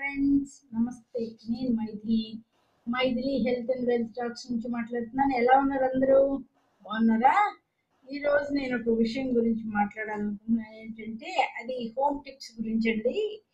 Friends నమస్తే నేను Maithili Maithili health and wealth talks నుంచి మాట్లాడుతున్నాను ఎలా ఉన్నారు అందరూ బాగున్నారా ఈ రోజు నేను ఒక విషయం గురించి మాట్లాడాలనుకుంటున్నాను ఏంటంటే అది హోమ్ టిప్స్ గురించి అండి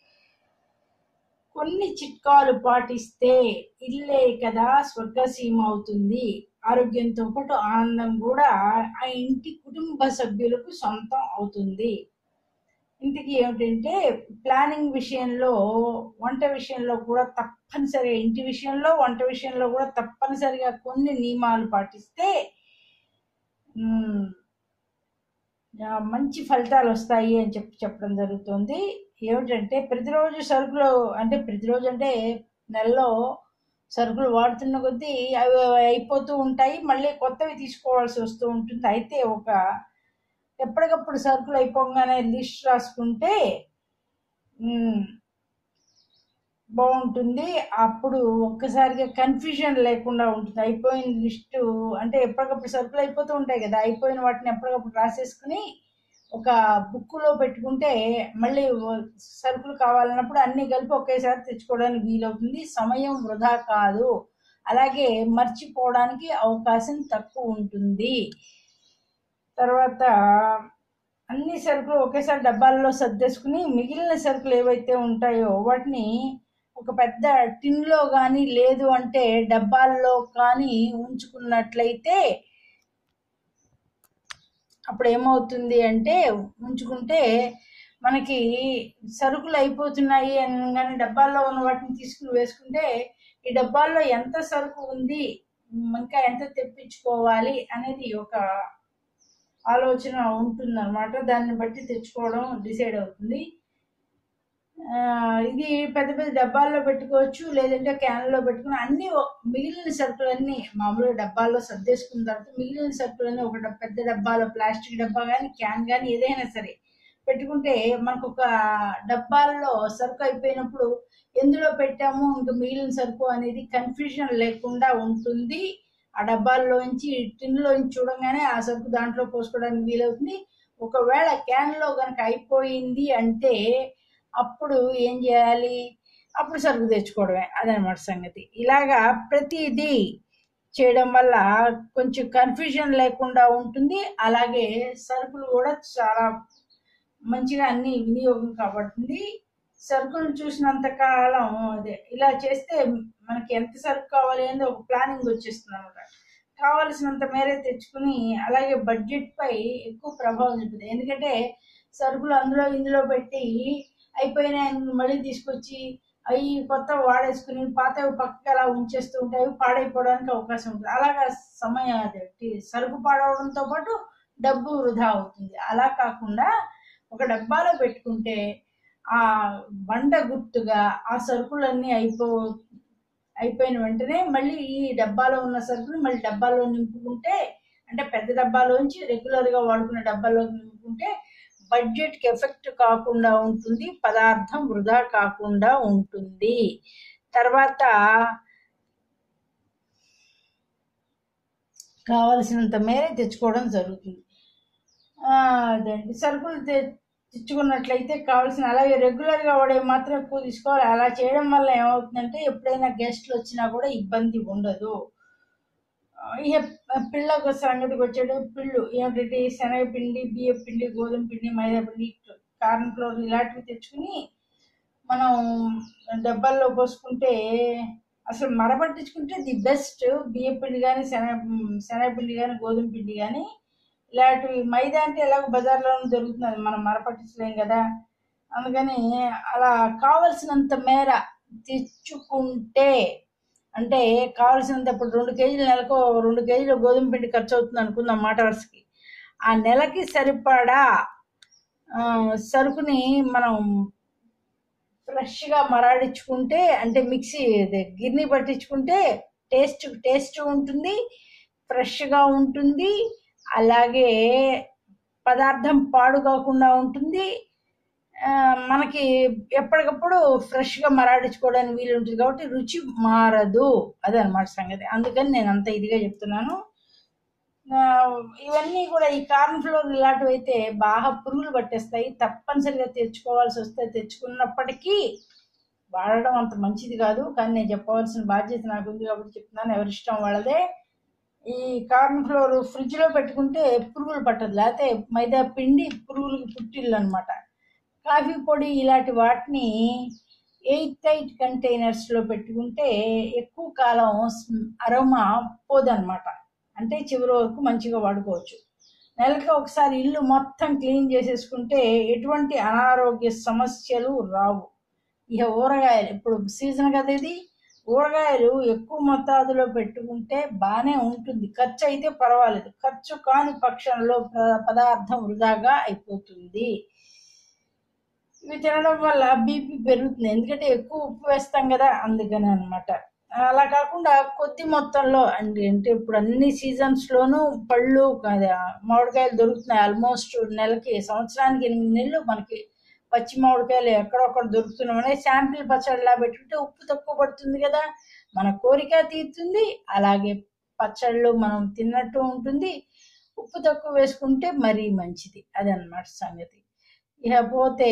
కొన్ని చిట్కాలు పాటిస్తే ఇల్లే కదా స్వర్గసీమ అవుతుంది ఆరోగ్యంతో పాటు ఆనందం కూడా ఆ ఇంటి కుటుంబ సభ్యులకు సొంతం అవుతుంది ఇంటికి ఏమిటంటే ప్లానింగ్ విషయంలో వంట విషయంలో కూడా తప్పనిసరిగా ఇంటి విషయంలో వంట విషయంలో కూడా తప్పనిసరిగా కొన్ని నియమాలు పాటిస్తే మ్, ఆ, మంచి ఫలితాలు వస్తాయి అని చెప్పి చెప్పడం జరుగుతుంది ఏమిటంటే ప్రతిరోజు సరుకులు అంటే ప్రతిరోజు అంటే నెలలో సరుకులు వాడుతున్న కొద్దీ అవి అయిపోతూ ఉంటాయి మళ్ళీ కొత్తవి తీసుకోవాల్సి వస్తూ ఉంటుంది అయితే ఒక ఎప్పటికప్పుడు సరుకులు అయిపోగానే లిస్ట్ రాసుకుంటే మ్, బాగుంటుంది అప్పుడు ఒక్కసారిగా కన్ఫ్యూజన్ లేకుండా ఉంటుంది అయిపోయిన లిస్టు అంటే ఎప్పటికప్పుడు సరుకులు అయిపోతూ ఉంటాయి కదా అయిపోయిన వాటిని ఎప్పటికప్పుడు రాసేసుకుని ఒక బుక్కులో పెట్టుకుంటే మళ్ళీ వ- సరుకులు కావాలన్నప్పుడు అన్ని కలిపి ఒకేసారి తెచ్చుకోవడానికి వీలవుతుంది సమయం వృధా కాదు అలాగే మర్చిపోవడానికి అవకాశం తక్కువ ఉంటుంది తర్వాత అన్ని సరుకులు ఒకేసారి డబ్బాల్లో సర్దేసుకుని మిగిలిన సరుకులు ఏవైతే ఉంటాయో వాటిని ఒక పెద్ద టిన్లో కానీ లేదు అంటే డబ్బాల్లో కానీ ఉంచుకున్నట్లయితే అప్పుడు ఏమవుతుంది అంటే ఉంచుకుంటే మనకి సరుకులు అయిపోతున్నాయి అనగానే డబ్బాల్లో ఉన్న వాటిని తీసుకుని వేసుకుంటే ఈ డబ్బాల్లో ఎంత సరుకు ఉంది ఇంకా ఎంత తెప్పించుకోవాలి అనేది ఒక ఆలోచన ఉంటుందన్నమాట దాన్ని బట్టి తెచ్చుకోవడం డిసైడ్ అవుతుంది ఆ, ఇది పెద్ద పెద్ద డబ్బాల్లో పెట్టుకోవచ్చు లేదంటే క్యాన్లో పెట్టుకుని అన్ని ఒ- మిగిలిన సరుకులన్నీ మామూలుగా డబ్బాల్లో సర్దేసుకున్న తర్వాత మిగిలిన సరుకులన్నీ ఒక డబ్- పెద్ద డబ్బాలో ప్లాస్టిక్ డబ్బా కానీ క్యాన్ కానీ ఏదైనా సరే పెట్టుకుంటే మనకు ఒక డబ్బాల్లో సరుకు అయిపోయినప్పుడు ఎందులో పెట్టాము ఇంకా మిగిలిన సరుకు అనేది కన్ఫ్యూజన్ లేకుండా ఉంటుంది ఆ డబ్బాల్లోంచి టిన్లోంచి చూడంగానే ఆ సరుకు దాంట్లో పోసుకోవడానికి వీలవుతుంది ఒకవేళ క్యాన్లో కనుక అయిపోయింది అంటే అప్పుడు ఏం చేయాలి అప్పుడు సరుకు తెచ్చుకోవడమే అదనమాట సంగతి ఇలాగా ప్రతిదీ చేయడం వల్ల కొంచెం కన్ఫ్యూజన్ లేకుండా ఉంటుంది అలాగే సరుకులు కూడా చాలా మంచిగా అన్ని వినియోగం కాబడుతుంది సరుకులు చూసినంత కాలం అదే ఇలా చేస్తే మనకి ఎంత సరుకు కావాలి అనేది ఒక ప్లానింగ్ వచ్చేస్తుంది అనమాట కావలసినంత మేరే తెచ్చుకుని అలాగే బడ్జెట్ పై ఎక్కువ ప్రభావం చూపుతుంది ఎందుకంటే సరుకులు అందులో ఇందులో పెట్టి అయిపోయినాయి మళ్ళీ తీసుకొచ్చి అవి కొత్త వాడేసుకుని పాతవి పక్కకి అలా ఉంచేస్తూ ఉంటాయి అవి పాడైపోవడానికి అవకాశం ఉంటుంది అలాగా సమయం అదే సరుకు పాడవడంతో పాటు డబ్బు వృధా అవుతుంది అలా కాకుండా ఒక డబ్బాలో పెట్టుకుంటే ఆ బండ గుర్తుగా ఆ సరుకులన్నీ అయిపో అయిపోయిన వెంటనే మళ్ళీ ఈ డబ్బాలో ఉన్న సరుకులు మళ్ళీ డబ్బాలో నింపుకుంటే అంటే పెద్ద డబ్బాలోంచి రెగ్యులర్గా వాడుకునే డబ్బాలో నింపుకుంటే బడ్జెట్కి ఎఫెక్ట్ కాకుండా ఉంటుంది పదార్థం వృధా కాకుండా ఉంటుంది తర్వాత కావలసినంత మేరే తెచ్చుకోవడం జరుగుతుంది ఆ, అదండి సరుకులు తె తెచ్చుకున్నట్లయితే కావాల్సిన అలాగే రెగ్యులర్గా వాడే మాత్రం ఎక్కువ తీసుకోవాలి అలా చేయడం వల్ల ఏమవుతుందంటే ఎప్పుడైనా గెస్ట్లు వచ్చినా కూడా ఇబ్బంది ఉండదు ఆ, ఇక పిల్లకు సంగతికి వచ్చేట పిల్లు ఏమిటంటే శనగపిండి బియ్య పిండి గోధుమ పిండి మైదా పిండి కార్న్ ఫ్లోర్ ఇలాంటివి తెచ్చుకుని మనం డబ్బాల్లో పోసుకుంటే అసలు మరపట్టించుకుంటే ది బెస్ట్ బియ్య పిండి కానీ శనగ శనగపిండి కానీ గోధుమ పిండి కానీ ఇలాంటివి మైదా అంటే ఎలాగో బజార్లోనే దొరుకుతుంది మనం మరపట్టించలేం కదా అందుకని అలా కావలసినంత మేర తెచ్చుకుంటే అంటే కావలసినంత ఇప్పుడు రెండు కేజీలు నెలకు రెండు కేజీలు గోధుమ పిండి ఖర్చు అవుతుంది అనుకుందాం మాట వరుసకి ఆ నెలకి సరిపడా ఆ, సరుకుని మనం ఫ్రెష్గా మరాడించుకుంటే అంటే మిక్సీ ఇది గిర్నీ పట్టించుకుంటే టేస్ట్ టేస్ట్ ఉంటుంది ఫ్రెష్గా ఉంటుంది అలాగే పదార్థం పాడు కాకుండా ఉంటుంది ఆ, మనకి ఎప్పటికప్పుడు ఫ్రెష్గా మరాడించుకోవడానికి వీలు ఉంటుంది కాబట్టి రుచి మారదు అదనమాట సంగతి అందుకని నేను అంత ఇదిగా చెప్తున్నాను ఆ, ఇవన్నీ కూడా ఈ కార్న్ ఫ్లోర్ ఇలాంటివి అయితే బాగా పురుగులు పట్టేస్తాయి తప్పనిసరిగా తెచ్చుకోవాల్సి వస్తే తెచ్చుకున్నప్పటికీ వాడడం అంత మంచిది కాదు కానీ నేను చెప్పవలసిన బాధ్యత నాకు ఉంది కాబట్టి చెప్తున్నాను ఎవరి ఇష్టం వాళ్ళదే ఈ కార్న్ ఫ్లోర్ ఫ్రిడ్జ్లో పెట్టుకుంటే పురుగులు పట్టదు లేకపోతే మైదా పిండి పురుగులకి పుట్టిల్లు అనమాట కాఫీ పొడి ఇలాంటి వాటిని ఎయిట్ టైట్ కంటైనర్స్లో పెట్టుకుంటే ఎక్కువ కాలం అరోమా పోదనమాట అంటే చివరి వరకు మంచిగా వాడుకోవచ్చు నెలకి ఒకసారి ఇల్లు మొత్తం క్లీన్ చేసేసుకుంటే ఎటువంటి అనారోగ్య సమస్యలు రావు ఇక ఊరగాయలు ఇప్పుడు సీజన్ కదా ఇది ఊరగాయలు ఎక్కువ మొత్తాదులో పెట్టుకుంటే బాగానే ఉంటుంది ఖర్చు అయితే పర్వాలేదు ఖర్చు కాని పక్షంలో ప- పదార్థం వృధాగా అయిపోతుంది ఇవి తినడం వల్ల బీపీ పెరుగుతుంది ఎందుకంటే ఎక్కువ ఉప్పు వేస్తాం కదా అందుకని అనమాట అలా కాకుండా కొద్ది మొత్తంలో అంటే అంటే ఇప్పుడు అన్ని సీజన్స్లోనూ పళ్ళు అదే, మామిడికాయలు దొరుకుతున్నాయి ఆల్మోస్ట్ నెలకి సంవత్సరానికి ఎనిమిది నెలలు మనకి పచ్చి మామిడికాయలు ఎక్కడొక్కడ దొరుకుతున్నామని శాంపిల్ పచ్చడిలా పెట్టుకుంటే ఉప్పు తక్కువ పడుతుంది కదా మన కోరిక తీరుతుంది అలాగే పచ్చళ్ళు మనం తిన్నట్టు ఉంటుంది ఉప్పు తక్కువ వేసుకుంటే మరీ మంచిది అదనమాట సంగతి ఇకపోతే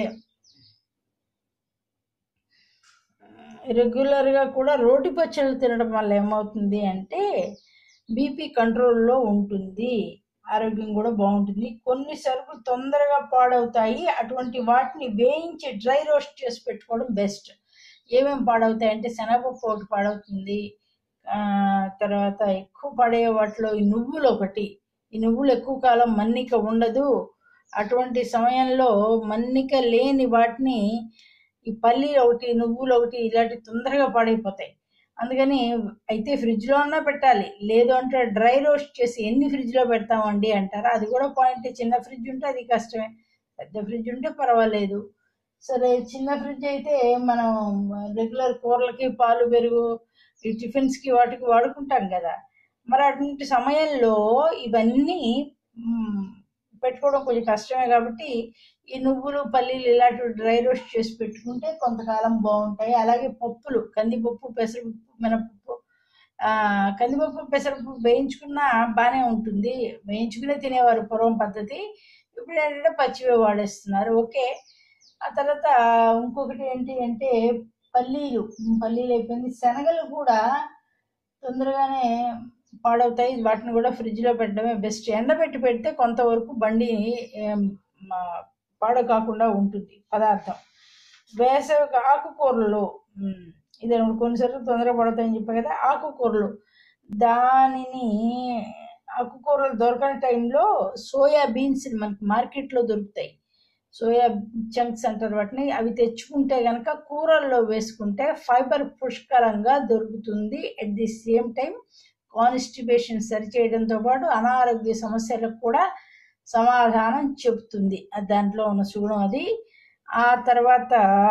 రెగ్యులర్గా కూడా రోటి పచ్చళ్ళు తినడం వల్ల ఏమవుతుంది అంటే బీపీ కంట్రోల్లో ఉంటుంది ఆరోగ్యం కూడా బాగుంటుంది కొన్ని సరుకులు తొందరగా పాడవుతాయి అటువంటి వాటిని వేయించి డ్రై రోస్ట్ చేసి పెట్టుకోవడం బెస్ట్ ఏమేమి పాడవుతాయి అంటే శనగపప్పు ఒకటి పాడవుతుంది ఆ, తర్వాత ఎక్కువ పడే వాటిలో ఈ నువ్వులు ఒకటి ఈ నువ్వులు ఎక్కువ కాలం మన్నిక ఉండదు అటువంటి సమయంలో మన్నిక లేని వాటిని ఈ పల్లీలు ఒకటి నువ్వులు ఒకటి ఇలాంటి తొందరగా పాడైపోతాయి అందుకని అయితే ఫ్రిడ్జ్లో అన్నా పెట్టాలి లేదు అంటే డ్రై రోస్ట్ చేసి ఎన్ని ఫ్రిడ్జ్లో పెడతామండి అంటారా అది కూడా పాయింట్ చిన్న ఫ్రిడ్జ్ ఉంటే అది కష్టమే పెద్ద ఫ్రిడ్జ్ ఉంటే పర్వాలేదు సరే చిన్న ఫ్రిడ్జ్ అయితే మనం రెగ్యులర్ కూరలకి పాలు పెరుగు ఈ టిఫిన్స్కి వాటికి వాడుకుంటాం కదా మరి అటువంటి సమయంలో ఇవన్నీ మ్, పెట్టుకోవడం కొంచెం కష్టమే కాబట్టి ఈ నువ్వులు పల్లీలు ఇలాంటివి డ్రై రోస్ట్ చేసి పెట్టుకుంటే కొంతకాలం బాగుంటాయి అలాగే పప్పులు కందిపప్పు పెసరపప్పు మినపప్పు ఆ, కందిపప్పు పెసరపప్పు వేయించుకున్నా బాగానే ఉంటుంది వేయించుకునే తినేవారు పూర్వం పద్ధతి ఇప్పుడు ఏంటంటే పచ్చివే వాడేస్తున్నారు ఓకే ఆ తర్వాత ఇంకొకటి ఏంటి అంటే పల్లీలు పల్లీలు అయిపోయింది శనగలు కూడా తొందరగానే పాడవుతాయి వాటిని కూడా ఫ్రిడ్జ్లో పెట్టడమే బెస్ట్ ఎండబెట్టి పెడితే కొంతవరకు బండి ఏం, మా, పాడు కాకుండా ఉంటుంది పదార్థం వేసవి ఆకుకూరలు ఉమ్, ఇది కొన్నిసార్లు తొందరగా పడతాయని చెప్పా కదా ఆకుకూరలు దానిని ఆకుకూరలు దొరకని టైంలో సోయా బీన్స్ మనకి మార్కెట్లో దొరుకుతాయి సోయా చంక్స్ అంటారు వాటిని అవి తెచ్చుకుంటే కనుక కూరల్లో వేసుకుంటే ఫైబర్ పుష్కలంగా దొరుకుతుంది at the same time constipation సరిచేయడంతో పాటు అనారోగ్య సమస్యలకు కూడా సమాధానం చెబుతుంది అది దాంట్లో ఉన్న సుగుణం అది ఆ తర్వాత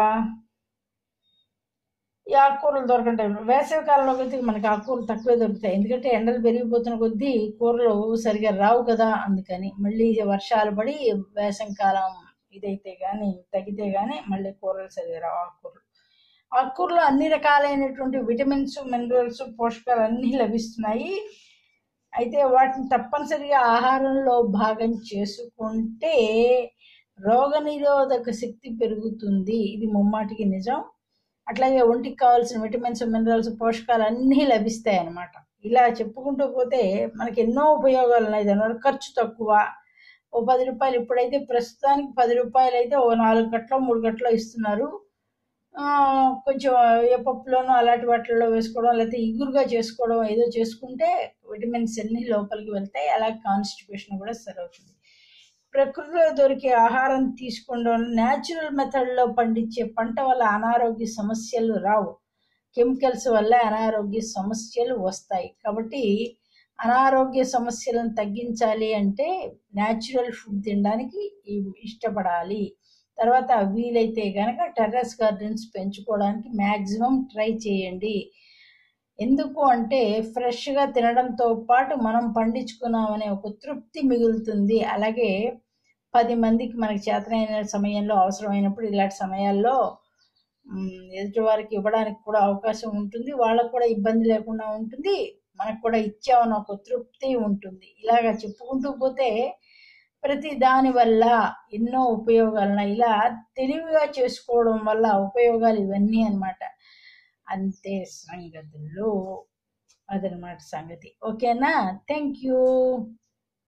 ఈ ఆకుకూరలు దొరకని టైంలో వేసవి కాలంలో అయితే మనకి ఆకుకూరలు తక్కువే దొరుకుతాయి ఎందుకంటే ఎండలు పెరిగిపోతున్న కొద్దీ కూరలు సరిగా రావు కదా అందుకని మళ్ళీ వర్షాలు పడి వేసవి కాలం ఇదైతే కానీ తగ్గితే కానీ మళ్ళీ కూరలు సరిగా రావు ఆకుకూరలు ఆకుకూరలో అన్ని రకాలైనటువంటి విటమిన్స్ మినరల్స్ పోషకాలు అన్నీ లభిస్తున్నాయి అయితే వాటిని తప్పనిసరిగా ఆహారంలో భాగం చేసుకుంటే రోగనిరోధక శక్తి పెరుగుతుంది ఇది ముమ్మాటికి నిజం అట్లాగే ఒంటికి కావాల్సిన విటమిన్స్ మినరల్స్ పోషకాలు అన్నీ లభిస్తాయి అన్నమాట ఇలా చెప్పుకుంటూ పోతే మనకి ఎన్నో ఉపయోగాలు ఉన్నాయి దానివల్ల ఖర్చు తక్కువ ఓ పది రూపాయలు ఇప్పుడైతే ప్రస్తుతానికి పది రూపాయలు అయితే ఓ నాలుగు గంటలో మూడు గంటలో ఇస్తున్నారు ఆ, కొంచెం ఏ పప్పులోనో అలాంటి వాటిల్లో వేసుకోవడం లేకపోతే ఇగురుగా చేసుకోవడం ఏదో చేసుకుంటే విటమిన్స్ అన్ని లోపలికి వెళ్తాయి అలాగే కాన్స్టిపేషన్ కూడా సరవుతుంది ప్రకృతిలో దొరికే ఆహారం తీసుకోవడం న్యాచురల్ మెథడ్లో పండించే పంట వల్ల అనారోగ్య సమస్యలు రావు కెమికల్స్ వల్ల అనారోగ్య సమస్యలు వస్తాయి కాబట్టి అనారోగ్య సమస్యలను తగ్గించాలి అంటే న్యాచురల్ ఫుడ్ తినడానికి ఇ- ఇష్టపడాలి తర్వాత వీలైతే కనుక టెర్రస్ గార్డెన్స్ పెంచుకోవడానికి మ్యాక్సిమం ట్రై చేయండి ఎందుకు అంటే ఫ్రెష్గా తినడంతో పాటు మనం పండించుకున్నామనే ఒక తృప్తి మిగులుతుంది అలాగే పది మందికి మనకి చేతనైన సమయంలో అవసరమైనప్పుడు ఇలాంటి సమయాల్లో మ్, ఎదుటి వారికి ఇవ్వడానికి కూడా అవకాశం ఉంటుంది వాళ్ళకు కూడా ఇబ్బంది లేకుండా ఉంటుంది మనకు కూడా ఇచ్చామన్న ఒక తృప్తి ఉంటుంది ఇలాగ చెప్పుకుంటూ పోతే ప్రతి దాని వల్ల ఎన్నో ఉపయోగాలు ఉన్నాయి. ఇలా తెలివిగా చేసుకోవడం వల్ల ఉపయోగాలు ఇవన్నీ అన్నమాట అంతే సంగతులు అదనమాట సంగతి ఓకేనా థ్యాంక్ యూ